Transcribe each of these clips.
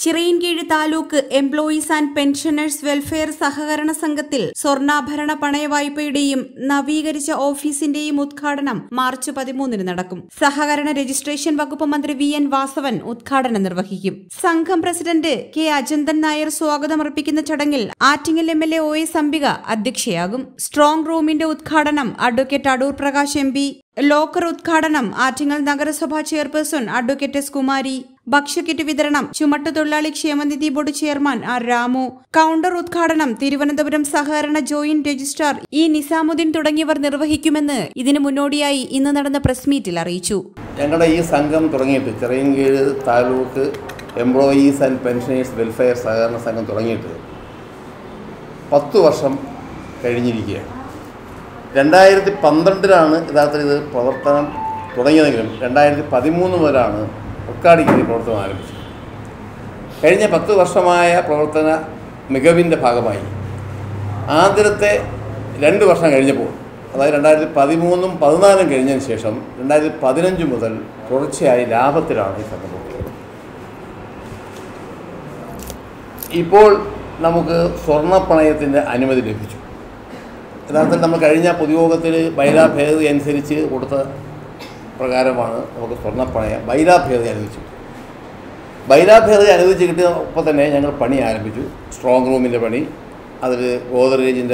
Chirayinkeezhu taluk employees and pensioners welfare സഹകരണ സംഘത്തിൽ സ്വർണ്ണാഭരണ പണയ വായ്പയുടെയും നവീകരിച്ച ഓഫീസിന്റെയും ഉദ്ഘാടനം മാർച്ച് പതിമൂന്നിന് നടക്കും സഹകരണ രജിസ്ട്രേഷൻ വകുപ്പ് മന്ത്രി വി എൻ വാസവൻ ഉദ്ഘാടനം നിർവഹിക്കും സംഘം പ്രസിഡന്റ് കെ അജന്തൻ നായർ സ്വാഗതമർപ്പിക്കുന്ന ചടങ്ങിൽ Attingal M L A O S Ambika അധ്യക്ഷയാകും സ്ട്രോങ് റൂമിന്റെ ഉദ്ഘാടനം advocate Adoor Prakash M P locker ഉദ്ഘാടനം ആറ്റിങ്ങൽ നഗരസഭാ ചെയർപേഴ്സൺ അഡ്വക്കേറ്റ് എസ് കുമാരി ഭക്ഷ്യക്കിറ്റ് വിതരണം ചുമട്ടുതൊഴിലാളി ക്ഷേമനിധി board chairman R Ramu counter ഉദ്ഘാടനം തിരുവനന്തപുരം സഹകരണ ജോയിന്റ് രജിസ്ട്രാർ ഇ നിസാമുദ്ദീൻ തുടങ്ങിയവർ നിർവഹിക്കുമെന്ന് ഇതിനു മുന്നോടിയായി ഇന്ന് നടന്ന പ്രസ് മീറ്റിൽ അറിയിച്ചു ഞങ്ങളുടെ ഈ സംഘം തുടങ്ങിയിട്ട് Chirayinkeezhu taluk employees and pensioners welfare സഹകരണ സംഘം തുടങ്ങിയിട്ട് പത്ത് വർഷം കഴിഞ്ഞിരിക്കുകയാണ് രണ്ടായിരത്തി പന്ത്രണ്ടിലാണ് യഥാർത്ഥത്തിൽ ഇത് പ്രവർത്തനം തുടങ്ങിയതെങ്കിലും രണ്ടായിരത്തി പതിമൂന്ന് മുതലാണ് ഒക്കാടിക്ക് പ്രവർത്തനം ആരംഭിച്ചത് കഴിഞ്ഞ പത്ത് വർഷമായ പ്രവർത്തന മികവിൻ്റെ ഭാഗമായി ആദ്യത്തെ രണ്ട് വർഷം കഴിഞ്ഞപ്പോൾ അതായത് രണ്ടായിരത്തി പതിമൂന്നും പതിനാലും കഴിഞ്ഞതിന് ശേഷം രണ്ടായിരത്തി പതിനഞ്ച് മുതൽ തുടർച്ചയായി ലാഭത്തിലാണ് ഈ സംഘം പോകുന്നത് ഇപ്പോൾ നമുക്ക് സ്വർണ്ണപ്പണയത്തിൻ്റെ അനുമതി ലഭിച്ചു യഥാർത്ഥത്തിൽ നമ്മൾ കഴിഞ്ഞ പൊതുയോഗത്തിൽ ബൈലാ ഭേദഗതി അനുസരിച്ച് കൊടുത്ത പ്രകാരമാണ് നമുക്ക് സ്വർണ്ണപ്പണയം ബൈലാ ഭേദഗതി അനുവദിച്ചു ബൈലാ ഭേദഗതി അനുവദിച്ച് കിട്ടിയ ഒപ്പം തന്നെ ഞങ്ങൾ പണി ആരംഭിച്ചു സ്ട്രോങ് റൂമിൻ്റെ പണി അതിൽ ഗോദറേജിൻ്റെ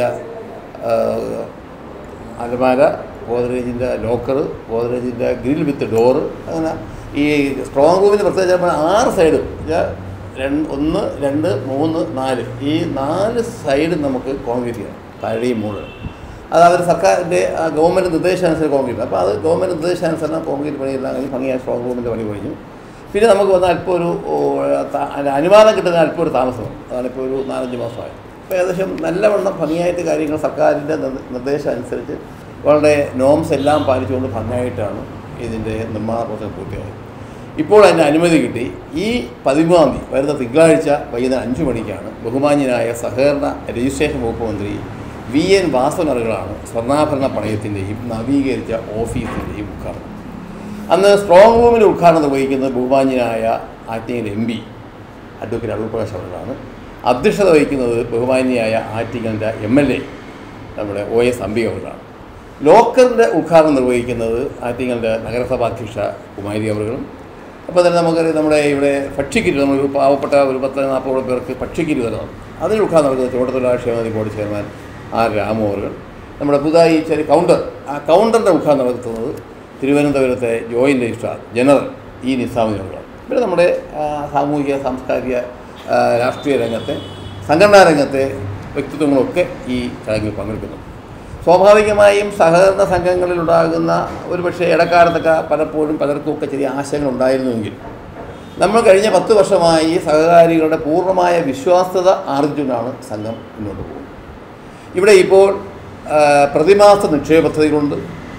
അലമാര ഗോദറേജിൻ്റെ ലോക്കർ ഗോദറേജിൻ്റെ ഗ്രിൽ വിത്ത് ഡോറ് അങ്ങനെ ഈ സ്ട്രോങ് റൂമിൻ്റെ പ്രത്യേകിച്ച് ആറ് സൈഡും രണ്ട് ഒന്ന് രണ്ട് മൂന്ന് നാല് ഈ നാല് സൈഡും നമുക്ക് കോൺക്രീറ്റ് ചെയ്യണം താഴെയും മുകളിൽ അത് അവർ സർക്കാരിൻ്റെ ഗവൺമെൻറ് നിർദ്ദേശാനുസരിച്ച് കോൺക്രീറ്റ് അപ്പോൾ അത് ഗവൺമെൻറ് നിർദ്ദേശാനുസരണം കോൺക്രീറ്റ് പണിയെല്ലാം കഴിഞ്ഞ് ഭംഗിയായ സ്ട്രോങ് റൂമിൻ്റെ പണി കഴിഞ്ഞു പിന്നെ നമുക്ക് വന്ന അല്പം ഒരു ഓ, ത- അല്ല, അനുവാദം കിട്ടുന്ന അല്പം ഒരു താമസം അതാണ് ഇപ്പോൾ ഒരു നാലഞ്ച് മാസമായി അപ്പോൾ ഏകദേശം നല്ലവണ്ണം ഭംഗിയായിട്ട് കാര്യങ്ങൾ സർക്കാരിൻ്റെ നിർ- നിർദ്ദേശം അനുസരിച്ച് വളരെ നോംസ് എല്ലാം പാലിച്ചുകൊണ്ട് ഭംഗിയായിട്ടാണ് ഇതിൻ്റെ നിർമ്മാണ പ്രവർത്തനം പൂർത്തിയായത് ഇപ്പോൾ അതിൻ്റെ അനുമതി കിട്ടി ഈ പതിമൂന്നാം തീയതി വരുന്ന തിങ്കളാഴ്ച വൈകുന്നേരം അഞ്ച് മണിക്കാണ് ബഹുമാന്യനായ സഹകരണ രജിസ്ട്രേഷൻ വകുപ്പ് മന്ത്രി വി എൻ വാസനറുകളാണ് സ്വർണ്ണാഭരണ പണയത്തിൻ്റെയും നവീകരിച്ച ഓഫീസിൻ്റെയും ഉദ്ഘാടനം അന്ന് സ്ട്രോങ് റൂമിൻ്റെ ഉദ്ഘാടനം നിർവഹിക്കുന്നത് ബഹുമാന്യനായ Attingal M P advocate Adoor Prakash അവர்களാണ് അധ്യക്ഷത വഹിക്കുന്നത് ബഹുമാന്യനായ ആറ്റിങ്ങലിൻ്റെ എം എൽ എ നമ്മുടെ ഒ എസ് അംബിക അവர்களാണ് ലോക്കറിൻ്റെ ഉദ്ഘാടനം നിർവഹിക്കുന്നത് ആറ്റിങ്ങലിൻ്റെ നഗരസഭാ അധ്യക്ഷ കുമാരി അവர்களுം അപ്പോൾ തന്നെ നമുക്കറിയാം നമ്മുടെ ഇവിടെ ഭക്ഷ്യക്കിറ്റ് നമ്മളൊരു പാവപ്പെട്ട ഒരു പത്ത് നാൽപ്പതോളം പേർക്ക് ഭക്ഷ്യക്കിറ്റ് തരണം അതിന് ഉദ്ഘാടനം നടക്കുന്നത് ചോട്ടത്തൊഴിലാളി ക്ഷേമനിധി ബോർഡ് ചെയർമാൻ ആർ രാമു അവர்கள் നമ്മുടെ പുതുതായി ചെറിയ കൗണ്ടർ ആ കൗണ്ടറിൻ്റെ ഉദ്ഘാടനം നടത്തുന്നത് തിരുവനന്തപുരത്തെ joint registrar general E Nizamuddin അവர்களാണ് പിന്നെ നമ്മുടെ ആ, സാമൂഹിക സാംസ്കാരിക ആ, രാഷ്ട്രീയ രംഗത്തെ സംഘടനാ രംഗത്തെ വ്യക്തിത്വങ്ങളൊക്കെ ഈ ചടങ്ങിൽ പങ്കെടുക്കുന്നു സ്വാഭാവികമായും സഹകരണ സംഘങ്ങളിലുണ്ടാകുന്ന ഒരുപക്ഷെ ഇടക്കാലത്തൊക്കെ പലപ്പോഴും പലർക്കുമൊക്കെ ചെറിയ ആശയങ്ങൾ ഉണ്ടായിരുന്നുവെങ്കിൽ നമ്മൾ കഴിഞ്ഞ പത്ത് വർഷമായി സഹകാരികളുടെ പൂർണ്ണമായ വിശ്വാസ്യത ആർജിച്ചുകൊണ്ടാണ് സംഘം മുന്നോട്ട് പോകുന്നത് ഇവിടെ ഇപ്പോൾ ആ, പ്രതിമാസ നിക്ഷേപ പദ്ധതികളുണ്ട്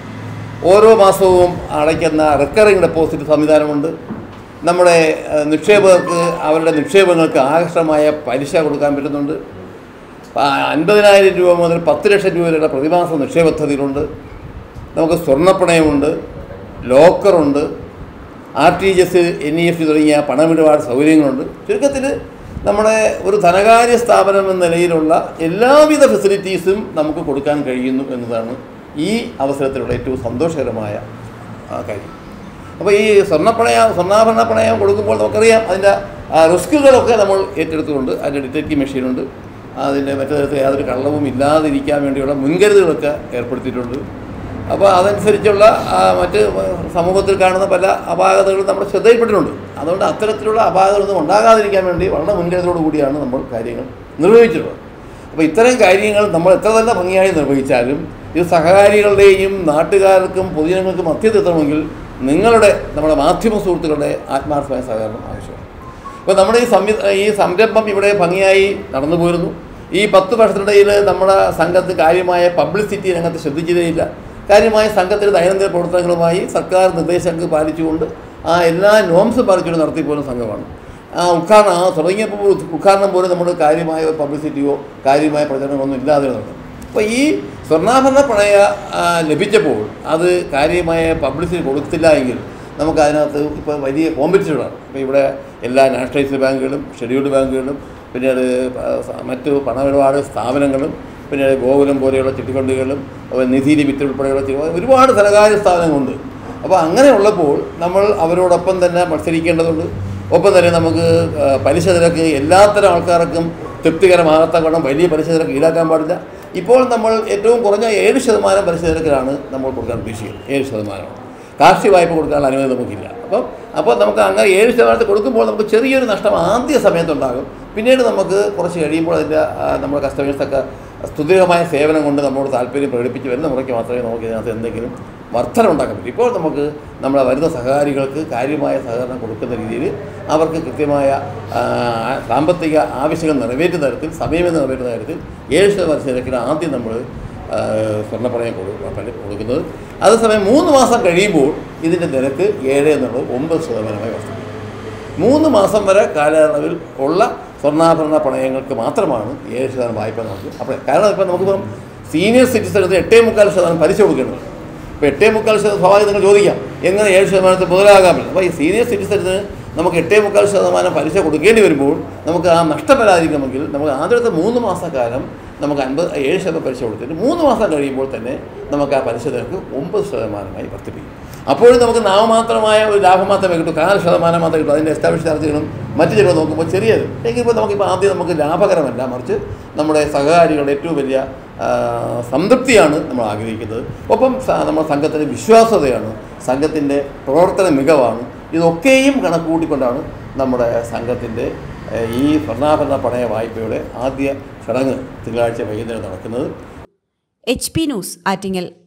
ഓരോ മാസവും അടയ്ക്കുന്ന റെക്കറിംഗ് ഡെപ്പോസിറ്റ് സംവിധാനമുണ്ട് നമ്മുടെ ആ, നിക്ഷേപകർക്ക് അവരുടെ നിക്ഷേപങ്ങൾക്ക് ആകർഷമായ പലിശ കൊടുക്കാൻ പറ്റുന്നുണ്ട് ആ, അൻപതിനായിരം രൂപ മുതൽ പത്ത് ലക്ഷം രൂപ വരെയുള്ള പ്രതിമാസ നിക്ഷേപ പദ്ധതികളുണ്ട് നമുക്ക് സ്വർണ്ണപ്പണയമുണ്ട് ലോക്കറുണ്ട് R T G S N E F T തുടങ്ങിയ പണമിടപാട് സൗകര്യങ്ങളുണ്ട് ചുരുക്കത്തിൽ നമ്മുടെ ഒരു ധനകാര്യ സ്ഥാപനം എന്ന നിലയിലുള്ള എല്ലാവിധ ഫെസിലിറ്റീസും നമുക്ക് കൊടുക്കാൻ കഴിയുന്നു എന്നതാണ് ഈ അവസരത്തിലുള്ള ഏറ്റവും സന്തോഷകരമായ ആ, കാര്യം അപ്പോൾ ഈ സ്വർണ്ണപ്പണയം സ്വർണ്ണാഭരണ പണയം കൊടുക്കുമ്പോൾ നമുക്കറിയാം അതിൻ്റെ റിസ്കുകളൊക്കെ നമ്മൾ ഏറ്റെടുത്തുകൊണ്ട് അതിൻ്റെ ഡിറ്റക്റ്റീവ് മെഷീനുണ്ട് അതിൻ്റെ മറ്റു തരത്തിൽ യാതൊരു കള്ളവും ഇല്ലാതിരിക്കാൻ വേണ്ടിയുള്ള മുൻകരുതലുകളൊക്കെ ഏർപ്പെടുത്തിയിട്ടുണ്ട് അപ്പോൾ അതനുസരിച്ചുള്ള ആ, മറ്റ് സമൂഹത്തിൽ കാണുന്ന പല അപാകതകളും നമ്മുടെ ശ്രദ്ധയിൽപ്പെട്ടിട്ടുണ്ട് അതുകൊണ്ട് അത്തരത്തിലുള്ള അപാകതകളൊന്നും ഉണ്ടാകാതിരിക്കാൻ വേണ്ടി വളരെ മുൻകരുതലോടു കൂടിയാണ് നമ്മൾ കാര്യങ്ങൾ നിർവഹിച്ചിട്ടുള്ളത് അപ്പോൾ ഇത്തരം കാര്യങ്ങൾ നമ്മൾ എത്ര തന്നെ ഭംഗിയായി നിർവഹിച്ചാലും ഇത് സഹകാരികളുടെയും നാട്ടുകാർക്കും പൊതുജനങ്ങൾക്കും മധ്യത്തെത്തണമെങ്കിൽ നിങ്ങളുടെ നമ്മുടെ മാധ്യമ സുഹൃത്തുക്കളുടെ ആത്മാർത്ഥമായ സഹകരണം ആവശ്യമാണ് അപ്പോൾ നമ്മുടെ ഈ സംവി ഈ സംരംഭം ഇവിടെ ഭംഗിയായി നടന്നു പോരുന്നു ഈ പത്ത് വർഷത്തിനിടയിൽ നമ്മുടെ സംഘത്ത് കാര്യമായ പബ്ലിസിറ്റി രംഗത്ത് ശ്രദ്ധിച്ചതേയില്ല കാര്യമായ സംഘത്തിൻ്റെ ദൈനംദിന പ്രവർത്തനങ്ങളുമായി സർക്കാർ നിർദ്ദേശങ്ങൾ പാലിച്ചുകൊണ്ട് ആ എല്ലാ നോംസും പാലിച്ചുകൊണ്ട് നടത്തിപ്പോരുന്ന സംഘമാണ് ആ ഉദ്ഘാടനം ആ തുടങ്ങിയപ്പോൾ ഉദ്- ഉദ്ഘാടനം പോലും നമ്മൾ കാര്യമായ ഒരു പബ്ലിസിറ്റിയോ കാര്യമായ പ്രചരണമൊന്നും ഇല്ലാതെ നടന്നു അപ്പോൾ ഈ സ്വർണ്ണാഭരണ പണയ ആ, ലഭിച്ചപ്പോൾ അത് കാര്യമായ പബ്ലിസിറ്റി കൊടുത്തില്ല എങ്കിൽ നമുക്ക് അതിനകത്ത് ഇപ്പോൾ വലിയ കോമ്പറ്റീഷനാണ് ഇപ്പോൾ ഇവിടെ എല്ലാ നാഷണലൈസ്ഡ് ബാങ്കുകളും ഷെഡ്യൂൾഡ് ബാങ്കുകളും പിന്നീട് പ- മറ്റു പണമിടപാട് സ്ഥാപനങ്ങളും പിന്നീട് ഗോകുലം പോലെയുള്ള ചിട്ടിഫണ്ടുകളും അതുപോലെ നിധി ലിമിറ്റ് ഉൾപ്പെടെയുള്ള ചില- ഒരുപാട് ധനകാര്യ സ്ഥാപനങ്ങളുണ്ട് അപ്പോൾ അങ്ങനെ ഉള്ളപ്പോൾ നമ്മൾ അവരോടൊപ്പം തന്നെ മത്സരിക്കേണ്ടതുണ്ട് ഒപ്പം തന്നെ നമുക്ക് ആ, പലിശ നിരക്ക് എല്ലാത്തരം ആൾക്കാർക്കും തൃപ്തികരമാകത്തക്കണം വലിയ പലിശ നിരക്ക് ഈടാക്കാൻ പാടില്ല ഇപ്പോൾ നമ്മൾ ഏറ്റവും കുറഞ്ഞ ഏഴ് ശതമാനം പലിശ നിരക്കിലാണ് നമ്മൾ കൊടുക്കാൻ ഉദ്ദേശിക്കുന്നത് ഏഴ് ശതമാനം കാർഷിക വായ്പ കൊടുക്കാനുള്ള അനുമതി നമുക്കില്ല അപ്പം അപ്പോൾ നമുക്ക് അങ്ങനെ ഏഴ് ശതമാനത്തിൽ കൊടുക്കുമ്പോൾ നമുക്ക് ചെറിയൊരു നഷ്ടം ആദ്യ സമയത്തുണ്ടാകും പിന്നീട് നമുക്ക് കുറച്ച് കഴിയുമ്പോൾ അതിൻ്റെ ആ, നമ്മുടെ കസ്റ്റമേഴ്സൊക്കെ സുദീർഘമായ സേവനം കൊണ്ട് നമ്മളോട് താല്പര്യം പ്രകടിപ്പിച്ച് വരുന്ന മുറയ്ക്ക് മാത്രമേ നമുക്ക് ഇതിനകത്ത് എന്തെങ്കിലും വർധന ഉണ്ടാക്കാൻ പറ്റൂ ഇപ്പോൾ നമുക്ക് നമ്മളെ വരുന്ന സഹകാരികൾക്ക് കാര്യമായ സഹകരണം കൊടുക്കുന്ന രീതിയിൽ അവർക്ക് കൃത്യമായ ആ, സാമ്പത്തിക ആവശ്യങ്ങൾ നിറവേറ്റുന്ന തരത്തിൽ സമയം നിറവേറ്റുന്ന തരത്തിൽ ഏഴ് ശതമാനം നിരക്കിൽ ആദ്യം നമ്മൾ സ്വർണ്ണപ്പണയം കൊടു പല- കൊടുക്കുന്നത് അതേസമയം മൂന്ന് മാസം കഴിയുമ്പോൾ ഇതിൻ്റെ നിരക്ക് ഏഴ് എന്നുള്ളത് ഒമ്പത് ശതമാനമായി വർദ്ധിക്കും മൂന്ന് മാസം വരെ കാലയളവിൽ ഉള്ള സ്വർണ്ണാഭരണ പണയങ്ങൾക്ക് മാത്രമാണ് ഏഴ് ശതമാനം വായ്പ നമുക്ക് അപ്പോൾ കാരണം ഇപ്പം നമുക്കിപ്പം സീനിയർ സിറ്റിസൺ എടുത്ത് എട്ടേ മുക്കാൽ ശതമാനം പലിശ കൊടുക്കേണ്ടത് ഇപ്പോൾ എട്ടേ മുക്കാൽ ശതമാനം സ്വാഭാവികം നിങ്ങൾ ചോദിക്കാം എങ്ങനെ ഏഴ് ശതമാനത്തിൽ മുതലാകാൻ പറ്റും അപ്പോൾ ഈ സീനിയർ സിറ്റിസണിന് നമുക്ക് എട്ടേ മുക്കാൽ ശതമാനം പലിശ കൊടുക്കേണ്ടി വരുമ്പോൾ നമുക്ക് ആ നഷ്ടം വരാതിരിക്കണമെങ്കിൽ നമുക്ക് ആദ്യത്തെ മൂന്ന് മാസക്കാലം നമുക്ക് അൻപത് ഏഴ് ശതമാനം പലിശ കൊടുത്തിട്ട് മൂന്ന് മാസം കഴിയുമ്പോൾ തന്നെ നമുക്ക് ആ പലിശ നിരക്ക് ഒമ്പത് ശതമാനമായി വർദ്ധിപ്പിക്കും അപ്പോഴും നമുക്ക് നാമമാത്രമായ ഒരു ലാഭം മാത്രമേ കിട്ടൂ കാല് ശതമാനം മാത്രമേ കിട്ടൂ അതിൻ്റെ എസ്റ്റാബ്ലിഷ് ചാർജുകളും മറ്റു ചിലവ് നോക്കുമ്പോൾ ചെറിയത് എങ്കിൽ ഇപ്പോൾ നമുക്കിപ്പോൾ ആദ്യം നമുക്ക് ലാഭകരമല്ല മറിച്ച് നമ്മുടെ സഹകാരികളുടെ ഏറ്റവും വലിയ ആ, സംതൃപ്തിയാണ് നമ്മൾ ആഗ്രഹിക്കുന്നത് ഒപ്പം സ- നമ്മുടെ സംഘത്തിൻ്റെ വിശ്വാസ്യതയാണ് സംഘത്തിൻ്റെ പ്രവർത്തന മികവാണ് ഇതൊക്കെയും കണക്കുകൂട്ടിക്കൊണ്ടാണ് നമ്മുടെ സംഘത്തിൻ്റെ ഏഹ്, ഈ സ്വർണ്ണാഭരണ പണയ വായ്പയുടെ ആദ്യ ചടങ്ങ് തിങ്കളാഴ്ച വൈകുന്നേരം നടക്കുന്നത് എച്ച് പി ന്യൂസ് ആറ്റിങ്ങൽ